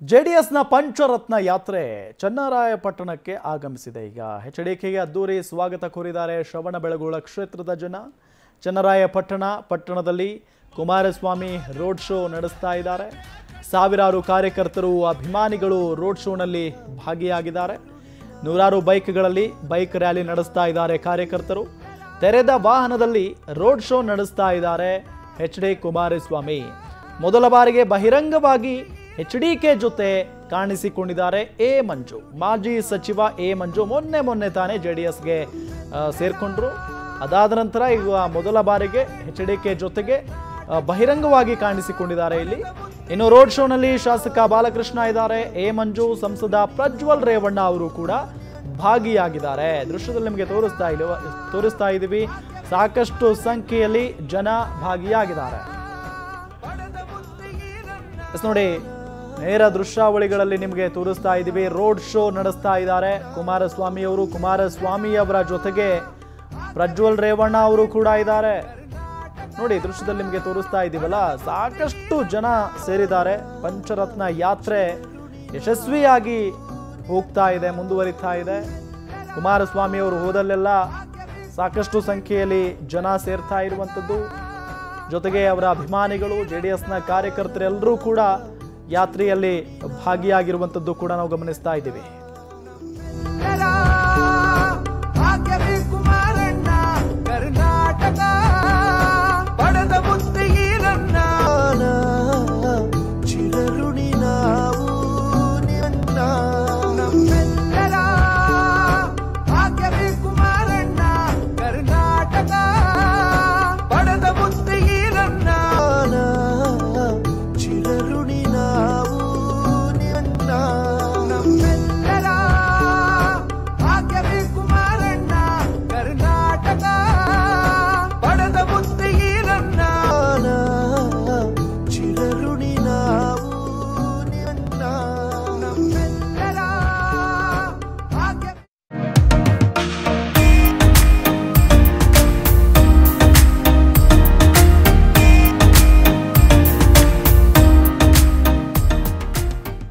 ಜೆಡಿಎಸ್ನ ಪಂಚರತ್ನ ಯಾತ್ರೆ ಚನ್ನರಾಯಪಟ್ಟಣಕ್ಕೆ ಆಗಮಿಸಿದೆ ಈಗ ಎಚ್ ಡಿ ಕೆಗೆ ಅದ್ದೂರಿ ಸ್ವಾಗತ ಕೋರಿದ್ದಾರೆ ಶ್ರವಣಬೆಳಗೊಳ ಕ್ಷೇತ್ರದ ಜನ ಚನ್ನರಾಯಪಟ್ಟಣ ಪಟ್ಟಣದಲ್ಲಿ ಕುಮಾರಸ್ವಾಮಿ ರೋಡ್ ಶೋ ನಡೆಸ್ತಾ ಇದ್ದಾರೆ ಸಾವಿರಾರು ಕಾರ್ಯಕರ್ತರು ಅಭಿಮಾನಿಗಳು ರೋಡ್ ಶೋನಲ್ಲಿ ಭಾಗಿಯಾಗಿದ್ದಾರೆ ನೂರಾರು ಬೈಕ್ಗಳಲ್ಲಿ ಬೈಕ್ ರ್ಯಾಲಿ ನಡೆಸ್ತಾ ಇದ್ದಾರೆ ಕಾರ್ಯಕರ್ತರು ತೆರೆದ ವಾಹನದಲ್ಲಿ ರೋಡ್ ಶೋ ನಡೆಸ್ತಾ ಇದ್ದಾರೆ ಎಚ್ ಡಿ ಕುಮಾರಸ್ವಾಮಿ ಮೊದಲ ಬಾರಿಗೆ ಬಹಿರಂಗವಾಗಿ ಎಚ್ ಡಿ ಕೆ ಜೊತೆ ಕಾಣಿಸಿಕೊಂಡಿದ್ದಾರೆ ಎ ಮಂಜು ಮಾಜಿ ಸಚಿವ ಎ ಮಂಜು ಮೊನ್ನೆ ಮೊನ್ನೆ ತಾನೇ ಜೆ ಡಿ ಎಸ್ಗೆ ಸೇರ್ಕೊಂಡ್ರು ಅದಾದ ನಂತರ ಈಗ ಮೊದಲ ಬಾರಿಗೆ ಎಚ್ ಡಿ ಕೆ ಜೊತೆಗೆ ಆ, ಬಹಿರಂಗವಾಗಿ ಕಾಣಿಸಿಕೊಂಡಿದ್ದಾರೆ ಇಲ್ಲಿ ಇನ್ನು ರೋಡ್ ಶೋನಲ್ಲಿ ಶಾಸಕ ಬಾಲಕೃಷ್ಣ ಇದ್ದಾರೆ ಎ ಮಂಜು ಸಂಸದ ಪ್ರಜ್ವಲ್ ರೇವಣ್ಣ ಅವರು ಕೂಡ ಭಾಗಿಯಾಗಿದ್ದಾರೆ ದೃಶ್ಯದಲ್ಲಿ ನಿಮಗೆ ತೋರಿಸ್ತಾ ಇಲ್ಲ ತೋರಿಸ್ತಾ ಇದ್ದೀವಿ ಸಾಕಷ್ಟು ಸಂಖ್ಯೆಯಲ್ಲಿ ಜನ ಭಾಗಿಯಾಗಿದ್ದಾರೆ ಎಸ್ ನೋಡಿ ನೇರ ದೃಶ್ಯಾವಳಿಗಳಲ್ಲಿ ನಿಮಗೆ ತೋರಿಸ್ತಾ ಇದ್ದೀವಿ ರೋಡ್ ಶೋ ನಡೆಸ್ತಾ ಇದ್ದಾರೆ ಕುಮಾರಸ್ವಾಮಿ ಅವರು ಕುಮಾರಸ್ವಾಮಿ ಅವರ ಜೊತೆಗೆ ಪ್ರಜ್ವಲ್ ರೇವಣ್ಣ ಅವರು ಕೂಡ ಇದ್ದಾರೆ ನೋಡಿ ದೃಶ್ಯದಲ್ಲಿ ನಿಮಗೆ ತೋರಿಸ್ತಾ ಇದ್ದೀವಲ್ಲ ಸಾಕಷ್ಟು ಜನ ಸೇರಿದ್ದಾರೆ ಪಂಚರತ್ನ ಯಾತ್ರೆ ಯಶಸ್ವಿಯಾಗಿ ಹೋಗ್ತಾ ಇದೆ ಮುಂದುವರಿತಾ ಇದೆ ಕುಮಾರಸ್ವಾಮಿ ಅವರು ಹೋದಲ್ಲೆಲ್ಲ ಸಾಕಷ್ಟು ಸಂಖ್ಯೆಯಲ್ಲಿ ಜನ ಸೇರ್ತಾ ಇರುವಂಥದ್ದು ಜೊತೆಗೆ ಅವರ ಅಭಿಮಾನಿಗಳು ಜೆ ಡಿ ಎಸ್ನ ಕಾರ್ಯಕರ್ತರೆಲ್ಲರೂ ಕೂಡ ಯಾತ್ರೆಯಲ್ಲಿ ಭಾಗಿಯಾಗಿರುವಂಥದ್ದು ಕೂಡ ನಾವು ಗಮನಿಸ್ತಾ ಇದ್ದೀವಿ